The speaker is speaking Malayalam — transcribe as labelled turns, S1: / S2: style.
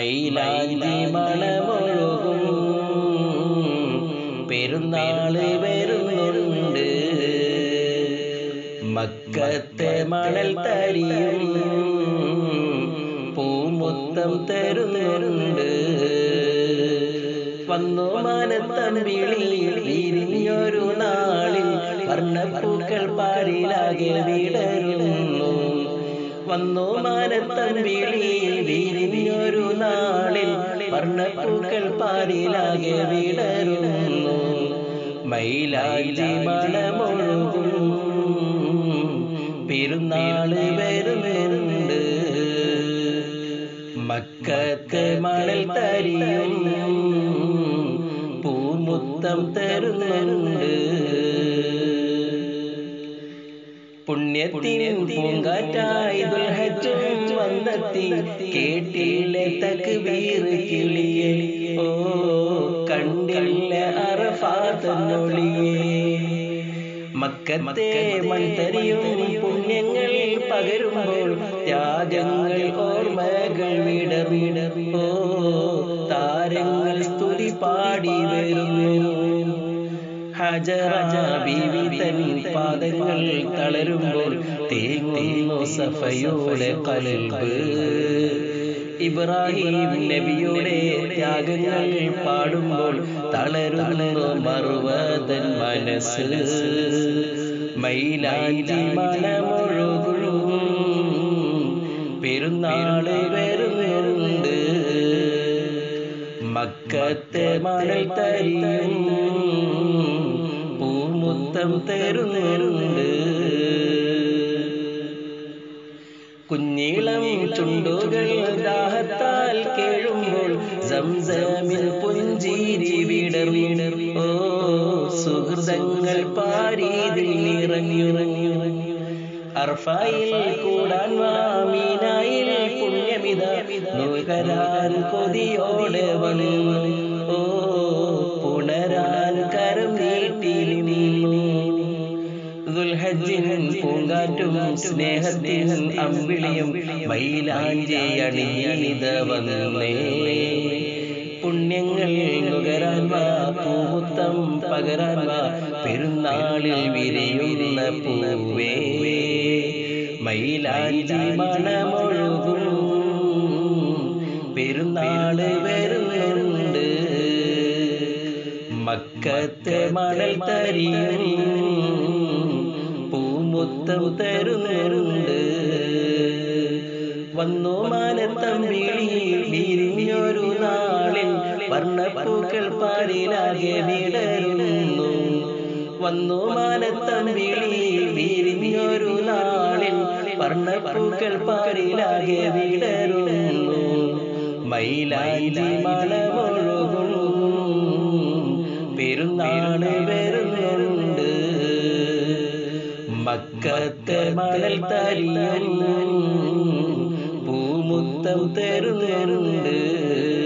S1: മൈലാഞ്ചി മണമൊഴുകും പെരുന്നാള് വരുന്നുണ്ട് മക്കത്തെ മണൽ തരിയും പൂമുത്തം തരുന്നുണ്ട് വന്നു മനത്തമ്പിളി വിരിഞ്ഞൊരു നാളിൽ വർണ്ണപ്പൂക്കൾ പാരിലാകെ വിടരുന്നു വന്നു മാനത്തമ്പിളി വിരിഞ്ഞൊരു നാളിൽ വർണ്ണപ്പൂക്കൾ പാരിലാകെ വിടരുന്നു മൈലാഞ്ചി മണമൊഴുകും പെരുന്നാള് വരുന്നുണ്ട് മക്കത്ത് മണൽ തരിയും പൂമുത്തം തരുന്നുണ്ട് പുണ്യത്തിൻ പൂങ്കാറ്റായി ദുൽഹജ്ജും വന്നെത്തി കേട്ടില്ലേ തക്ബീർ കിളിയെ ഓ കണ്ടില്ല അറഫാത്തന്നൊളിയെ മക്കത്തെ മൺതരിയും പുണ്യങ്ങൾ പകരുമ്പോൾ ത്യാഗങ്ങൾ ഓർമ്മകൾ വിടർ ഓ താരങ്ങൾ സ്തുതി പാടി വരുന്നു ഹജറ ബീവി തൻ പാദങ്ങൾ തളരുമ്പോൾ തേങ്ങുന്നു സഫയുടെ കൽബ് ഇബ്രാഹിം നബിയുടെ ത്യാഗങ്ങൾ പാടുമ്പോൾ തളരുന്നു മറുവതൻ മനസ്സ് മൈലാഞ്ചി മലമൊഴുകും പെരുന്നാള് വരുന്നുണ്ട് മക്കത്തെ മണൽ തരിയും പൂമുത്തം തരുന്നുണ്ട് കുഞ്ഞീളം ചുണ്ടുകൾ ദാഹത്താൽ കേഴുമ്പോൾ സംസമിൽ പുഞ്ചിരി വിടർ വിടർ ഓ സുഹൃതങ്ങൾ പാരീതിൽ നിറഞ്ഞിറഞ്ഞു അർഫായിൽ കൂടാൻ വാമീനായിൽ പുണ്യമിത നുകരാൻ കൊതിയോടെ വന്നു ഓ പുണരാൻ കരം നീട്ടി ദുൽഹജ്ജിൻ പൂങ്കാറ്റും സ്നേഹത്തിൻ അമ്പിളിയും മൈലാഞ്ചി അണിയിത വന്നേ പുണ്യങ്ങൾ നുകരാൻ വാ പൂമുത്തം പകരാൻ വാ പെരുന്നാളിൽ വിരിയുന്ന പൂവേ മൈലാഞ്ചി മണമൊഴുകും പെരുന്നാള് വരുന്നുണ്ട് മക്കത്തെ മണൽ തരിയും പൂമുത്തം തരുന്നുണ്ട് വന്നു മാനത്തമ്പിളി വിരിഞ്ഞൊരു നാളിൽ വർണ്ണപ്പൂക്കൾ പാരിലാകെ വിടരുന്നു വന്നു മാനത്തമ്പിളി വിരിഞ്ഞൊരു നാളിൽ വർണ്ണപ്പൂക്കൾ പാരിലാകെ വിടരുന്നു മൈലാഞ്ചി മണമൊഴുകും പെരുന്നാള് വരുന്നുണ്ട് മക്കത്തെ മണൽ തരിയും പൂമുത്തം തരുന്നുണ്ട്